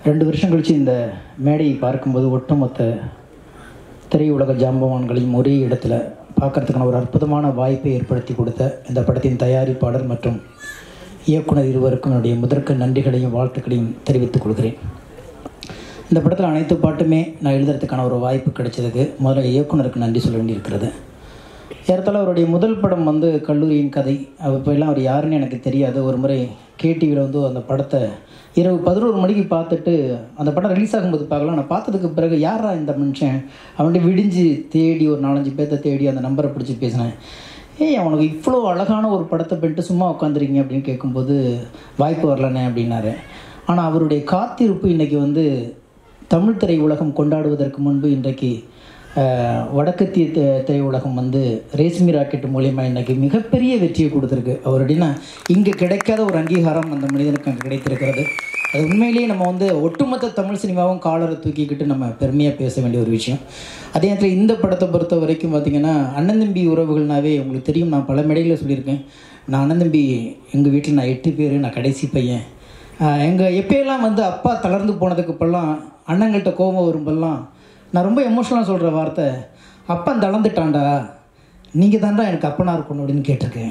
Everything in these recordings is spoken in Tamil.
ரெண்டு வருஷம் கழித்து இந்த மேடையை பார்க்கும்போது ஒட்டுமொத்த திரையுலக ஜாம்பவான்களையும் ஒரே இடத்துல பார்க்கறதுக்கான ஒரு அற்புதமான வாய்ப்பை ஏற்படுத்தி கொடுத்த இந்த படத்தின் தயாரிப்பாளர் மற்றும் இயக்குனர் இருவருக்கும் என்னுடைய முதற்க நன்றிகளையும் வாழ்த்துக்களையும் தெரிவித்துக் கொள்கிறேன் இந்த படத்தில் அனைத்து பாட்டுமே நான் எழுதுறதுக்கான ஒரு வாய்ப்பு கிடைச்சதுக்கு முதல்ல இயக்குனருக்கு நன்றி சொல்ல வேண்டியிருக்கிறது ஏறத்தாழ அவருடைய முதல் படம் வந்து கல்லூரியின் கதை அப்போ எல்லாம் அவர் யாருன்னு எனக்கு தெரியாது ஒரு முறை கேடிவியில் வந்து அந்த படத்தை இரவு பதினோரு மணிக்கு பார்த்துட்டு அந்த படம் ரிலீஸ் ஆகும்போது பார்க்கலாம் நான் பார்த்ததுக்கு பிறகு யாரா இந்த மனுஷன் அவன்கிட்ட விடிஞ்சு தேடி ஒரு நாலஞ்சு பேர்த்த தேடி அந்த நம்பரை பிடிச்சி பேசினேன் ஏய் அவனுக்கு இவ்வளோ அழகான ஒரு படத்தை பண்ணிட்டு சும்மா உட்காந்துருக்கீங்க அப்படின்னு கேட்கும்போது வாய்ப்பு வரலனே அப்படின்னாரு ஆனால் அவருடைய காத்திருப்பு இன்றைக்கி வந்து தமிழ் திரை உலகம் கொண்டாடுவதற்கு முன்பு இன்றைக்கு அஹ், வடக்கத்திய தி- திரையுலகம் வந்து ரேஷ்மி ராக்கெட் மூலியமா இன்னைக்கு மிகப்பெரிய வெற்றியை கொடுத்துருக்கு அவருடையனா இங்கே கிடைக்காத ஒரு அங்கீகாரம் அந்த மனிதனுக்கு அங்கே கிடைத்திருக்கிறது அது உண்மையிலேயே நம்ம வந்து ஒட்டுமொத்த தமிழ் சினிமாவும் காலரை தூக்கிக்கிட்டு நம்ம பெருமையாக பேச வேண்டிய ஒரு விஷயம் அதே நேரத்தில் இந்த படத்தை பொறுத்த வரைக்கும் பார்த்திங்கன்னா அண்ணன் தம்பி உறவுகள்னாவே உங்களுக்கு தெரியும் நான் பல மேடைகளில் சொல்லியிருக்கேன் நான் அண்ணன் தம்பி எங்கள் வீட்டில் நான் எட்டு பேர் நான் கடைசி பையன் எங்கள் எப்பயெல்லாம் வந்து அப்பா தளர்ந்து போனதுக்கு இப்போல்லாம் அண்ணங்கள்கிட்ட கோபம் வரும்போதெல்லாம் நான் ரொம்ப எமோஷனலாக சொல்கிற வார்த்தை அப்பன் தளர்ந்துட்டான்டா நீங்கள் தான்டா எனக்கு அப்பனாக இருக்கணும் அப்படின்னு கேட்டிருக்கேன்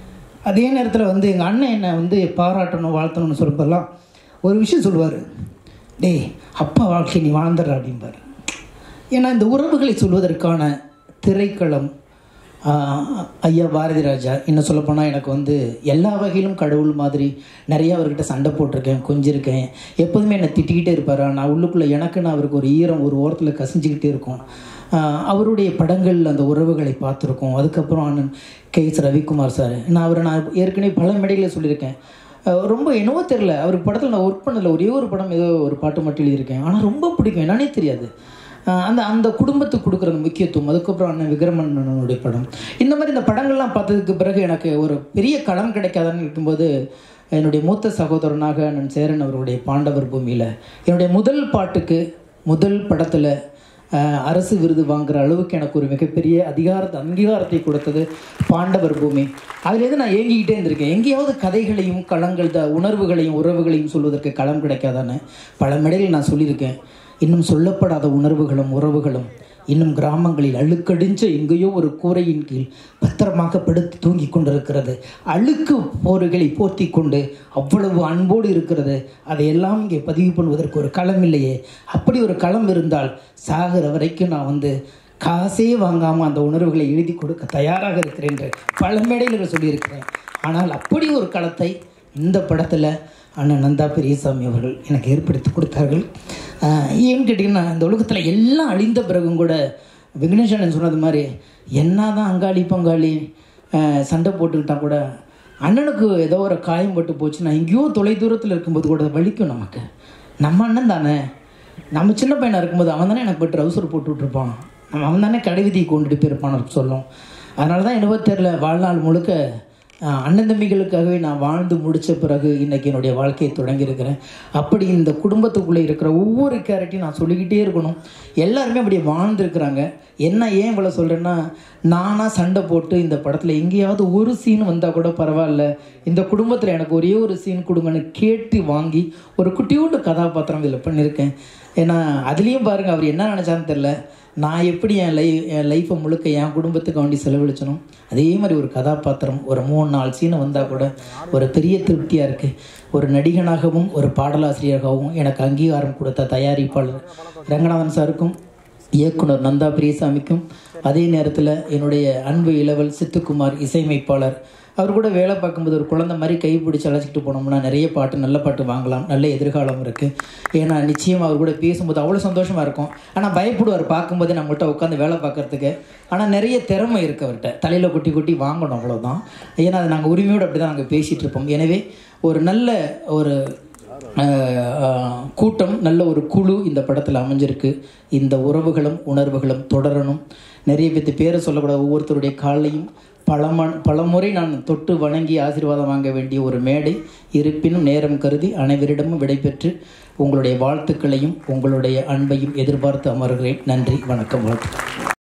அதே நேரத்தில் வந்து எங்கள் அண்ணன் என்னை வந்து பாராட்டணும் வாழ்த்தணும்னு சொல்லும்போதெல்லாம் ஒரு விஷயம் சொல்லுவார் டேய் அப்பா வாழ்க்கை நீ வாழ்ந்துடுற அப்படிம்பார் ஏன்னா இந்த உறவுகளை சொல்வதற்கான திரைக்களம் ஆஹ், ஐயா பாரதி ராஜா இன்னும் சொல்லப்போனால் எனக்கு வந்து எல்லா வகையிலும் கடவுள் மாதிரி நிறைய அவர்கிட்ட சண்டை போட்டிருக்கேன் கொஞ்சிருக்கேன் எப்போதுமே என்னை திட்டிக்கிட்டே இருப்பார் நான் உள்ளுக்குள்ளே எனக்குன்னு அவருக்கு ஒரு ஈரம் ஒரு ஓரத்தில் கசிஞ்சிக்கிட்டே இருக்கும் ஆஹ், அவருடைய படங்கள் அந்த உறவுகளை பார்த்துருக்கோம் அதுக்கப்புறம் அண்ணன் கே எஸ் ரவிக்குமார் சார் நான் அவரை நான் ஏற்கனவே பல மேடைகளில் சொல்லியிருக்கேன் அஹ் ரொம்ப என்னவோ தெரில அவர் படத்தில் நான் ஒர்க் பண்ணதில்ல ஒரே ஒரு படம் ஏதோ ஒரு பாட்டு மட்டும் எழுதியிருக்கேன் ஆனால் ரொம்ப பிடிக்கும் என்னன்னே தெரியாது அஹ் அந்த அந்த குடும்பத்துக்கு கொடுக்குற அந்த முக்கியத்துவம் அதுக்கப்புறம் அண்ணன் விக்ரமண்ணனுடைய படம் இந்த மாதிரி இந்த படங்கள்லாம் பார்த்ததுக்கு பிறகு எனக்கு ஒரு பெரிய களம் கிடைக்காதான்னு இருக்கும்போது என்னுடைய மூத்த சகோதரனாக அண்ணன் சேரன் அவருடைய பாண்டவர் பூமியில் என்னுடைய முதல் பாட்டுக்கு முதல் படத்தில் அஹ் அரசு விருது வாங்குற அளவுக்கு எனக்கு ஒரு மிகப்பெரிய அதிகாரத்தை அங்கீகாரத்தை கொடுத்தது பாண்டவர் பூமி அதுலேருந்து நான் ஏங்கிக்கிட்டே இருந்திருக்கேன் எங்கேயாவது கதைகளையும் களங்கள் த உணர்வுகளையும் உறவுகளையும் சொல்வதற்கு களம் கிடைக்காதான்னு பல மேடையில் நான் சொல்லியிருக்கேன் இன்னும் சொல்லப்படாத உணர்வுகளும் உறவுகளும் இன்னும் கிராமங்களில் அழுக்கடிஞ்ச எங்கேயோ ஒரு கூரையின் கீழ் பத்திரமாக படுத்து தூங்கி கொண்டிருக்கிறது அழுக்கு போர்களை போர்த்தி கொண்டு அவ்வளவு அன்போடு இருக்கிறது அதையெல்லாம் இங்கே பதிவு பண்ணுவதற்கு ஒரு களம் இல்லையே அப்படி ஒரு களம் இருந்தால் சாகிற வரைக்கும் நான் வந்து காசே வாங்காமல் அந்த உணர்வுகளை எழுதி கொடுக்க தயாராக இருக்கிறேன் என்று பல மேடையில் சொல்லியிருக்கிறேன் ஆனால் அப்படி ஒரு களத்தை இந்த படத்தில் அண்ணன் நந்தா பெரியசாமி அவர்கள் எனக்கு ஏற்படுத்தி கொடுத்தார்கள் ஆஹ் ஏன்னு கேட்டிங்கன்னா இந்த உலகத்தில் எல்லாம் அழிந்த பிறகும் கூட விக்னேஸ்வரன் சொன்னது மாதிரி என்ன தான் அங்காளி பங்காளி ஆஹ் சண்டை போட்டுக்கிட்டா கூட அண்ணனுக்கு ஏதோ ஒரு காயம் பட்டு போச்சுன்னா எங்கேயோ தொலை தூரத்தில் இருக்கும்போது கூட வலிக்கும் நமக்கு நம்ம அண்ணன் தானே நம்ம சின்ன பையனாக இருக்கும்போது அவன் தானே எனக்கு ட்ரௌசர் போட்டு விட்ருப்பான் நம்ம அவன் தானே கடைவிதியை கொண்டுட்டு போயிருப்பான்னு சொல்லும் அதனால தான் என்னவோ தெரில வாழ்நாள் முழுக்க ஆஹ், அண்ணன் தம்பிகளுக்காகவே நான் வாழ்ந்து முடித்த பிறகு இன்றைக்கி என்னுடைய வாழ்க்கையை தொடங்கியிருக்கிறேன் அப்படி இந்த குடும்பத்துக்குள்ளே இருக்கிற ஒவ்வொரு கேரக்டையும் நான் சொல்லிக்கிட்டே இருக்கணும் எல்லாருமே அப்படியே வாழ்ந்துருக்குறாங்க என்ன ஏன் இவ்வளோ சொல்கிறேன்னா நானாக சண்டை போட்டு இந்த படத்தில் எங்கேயாவது ஒரு சீன் வந்தால் கூட பரவாயில்ல இந்த குடும்பத்தில் எனக்கு ஒரே ஒரு சீன் கொடுங்கன்னு கேட்டு வாங்கி ஒரு குட்டியோண்டு கதாபாத்திரம் இதில் பண்ணியிருக்கேன் ஏன்னா அதுலேயும் பாருங்கள் அவர் என்ன நினச்சான்னு தெரில நான் எப்படி என் லை என் லைஃப்பை முழுக்க என் குடும்பத்துக்கு வேண்டி செலவழிச்சனும் அதே மாதிரி ஒரு கதாபாத்திரம் ஒரு மூணு நாலு சீனை வந்தால் கூட ஒரு பெரிய திருப்தியாக இருக்குது ஒரு நடிகனாகவும் ஒரு பாடலாசிரியராகவும் எனக்கு அங்கீகாரம் கொடுத்த தயாரிப்பாளர் ரங்கநாதன் சாருக்கும் இயக்குனர் நந்தா பிரியசாமிக்கும் அதே நேரத்தில் என்னுடைய அன்பு இளவல் சித்துக்குமார் இசையமைப்பாளர் அவர் கூட வேலை பார்க்கும்போது ஒரு குழந்தை மாதிரி கை பிடிச்சி அழைச்சிட்டு போனோம்னா நிறைய பாட்டு நல்ல பாட்டு வாங்கலாம் நல்ல எதிர்காலம் இருக்குது ஏன்னா நிச்சயம் அவர் கூட பேசும்போது அவ்வளோ சந்தோஷமாக இருக்கும் ஆனால் பயப்படுவார் பார்க்கும்போது நம்மகிட்ட உட்காந்து வேலை பார்க்கறதுக்கு ஆனால் நிறைய திறமை இருக்குது அவர்கிட்ட தலையில் கொட்டி கொட்டி வாங்கணும் அவ்வளோதான் ஏன்னா அது நாங்கள் உரிமையோடு அப்படி தான் நாங்கள் பேசிகிட்டு இருப்போம் எனவே ஒரு நல்ல ஒரு ஆஹ், ஆஹ், கூட்டம் நல்ல ஒரு குழு இந்த படத்தில் அமைஞ்சிருக்கு இந்த உறவுகளும் உணர்வுகளும் தொடரணும் நிறைய பேர்த்து பேரை சொல்லக்கூடாது ஒவ்வொருத்தருடைய காலையும் பலம பலமுறை நான் தொட்டு வணங்கி ஆசீர்வாதம் வாங்க வேண்டிய ஒரு மேடை இருப்பினும் நேரம் கருதி அனைவரிடமும் விடைபெற்று உங்களுடைய வாழ்த்துக்களையும் உங்களுடைய அன்பையும் எதிர்பார்த்து அமர்கிறேன் நன்றி வணக்கம் வாழ்த்து